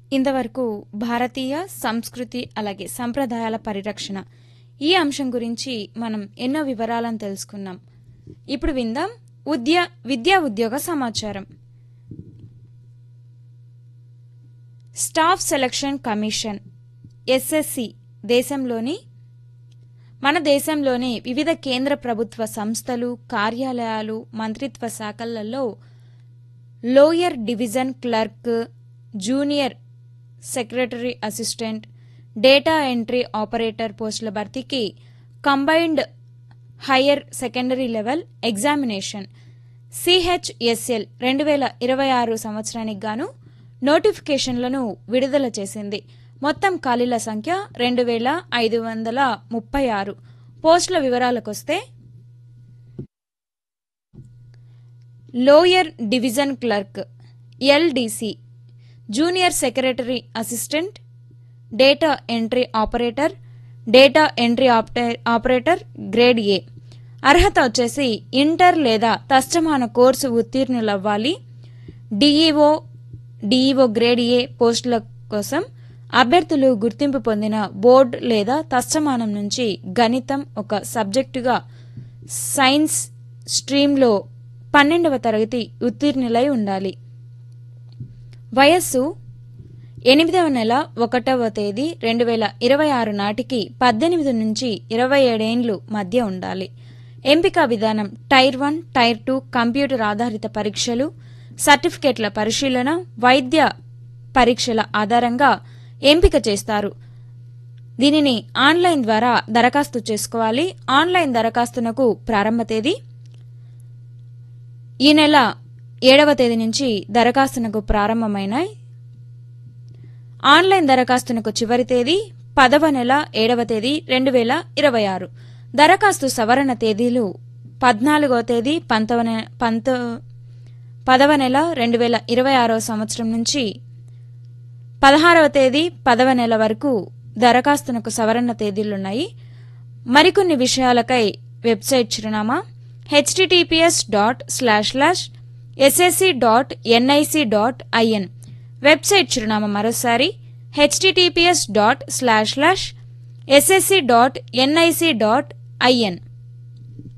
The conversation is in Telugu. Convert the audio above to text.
ఇంతవరకు భారతీయ సంస్కృతి అలాగే సంప్రదాయాల పరిరక్షణ ఈ అంశం గురించి మనం ఎన్నో వివరాలను తెలుసుకున్నాం ఇప్పుడు విందాం ఉద్య విద్యా ఉద్యోగ సమాచారం స్టాఫ్ సెలక్షన్ కమిషన్ ఎస్ఎస్సి దేశంలోని మన దేశంలోని వివిధ కేంద్ర ప్రభుత్వ సంస్థలు కార్యాలయాలు మంత్రిత్వ శాఖలలో lower division clerk junior secretary assistant data entry operator పోస్టుల భర్తీకి combined higher secondary level examination CHSL రెండు వేల ఇరవై ఆరు సంవత్సరానికి గాను నోటిఫికేషన్లను విడుదల చేసింది మొత్తం ఖాళీల సంఖ్య రెండు వేల ఐదు వందల ముప్పై ఆరు పోస్టుల వివరాలకొస్తే lower division clerk LDC junior secretary assistant data entry operator data entry operator- operator grade A అర్హత వచ్చేసి ఇంటర్ లేదా తష్టమాన కోర్సు ఉత్తీర్ణులవ్వాలి డిఈఓ డిఈఓ గ్రేడ్ ఏ పోస్టుల కోసం అభ్యర్థులు గుర్తింపు పొందిన బోర్డు లేదా తస్తమానం నుంచి గణితం ఒక సబ్జెక్టుగా సైన్స్ స్ట్రీమ్లో పన్నెండవ తరగతి ఉత్తీర్ణులై ఉండాలి వయస్సు ఎనిమిదవ నెల ఒకటవ తేదీ రెండు వేల ఇరవై ఆరు నాటికి పద్దెనిమిది నుంచి ఇరవై ఏడేండ్లు మధ్య ఉండాలి ఎంపిక విధానం tier one tier two computer ఆధారిత పరీక్షలు సర్టిఫికేట్ల పరిశీలన వైద్య పరీక్షల ఆధారంగా ఎంపిక చేస్తారు దీనిని ఆన్లైన్ ద్వారా దరఖాస్తు చేసుకోవాలి ఆన్లైన్ దరఖాస్తునకు ప్రారంభ తేదీ ఈ నెల ఏడవ తేదీ నుంచి దరఖాస్తునకు ప్రారంభమైనాయి ఆన్లైన్ దరఖాస్తునకు చివరి తేదీ పదవ నెల ఏడవ తేదీ రెండు వేల ఇరవై ఆరు దరఖాస్తు సవరణ తేదీలు పద్నాలుగవ తేదీ పంతవ పంత పదవ నెల రెండు వేల ఇరవై ఆరవ సంవత్సరం నుంచి పదహారవ తేదీ పదవ నెల వరకు దరఖాస్తునకు సవరణ తేదీలున్నాయి మరికొన్ని విషయాలకై వెబ్సైట్ చిరునామా HTTPS dot slash slash SSC dot NIC dot IN website చిరునామా మరోసారి HTTPS dot slash slash SSC dot NIC dot IN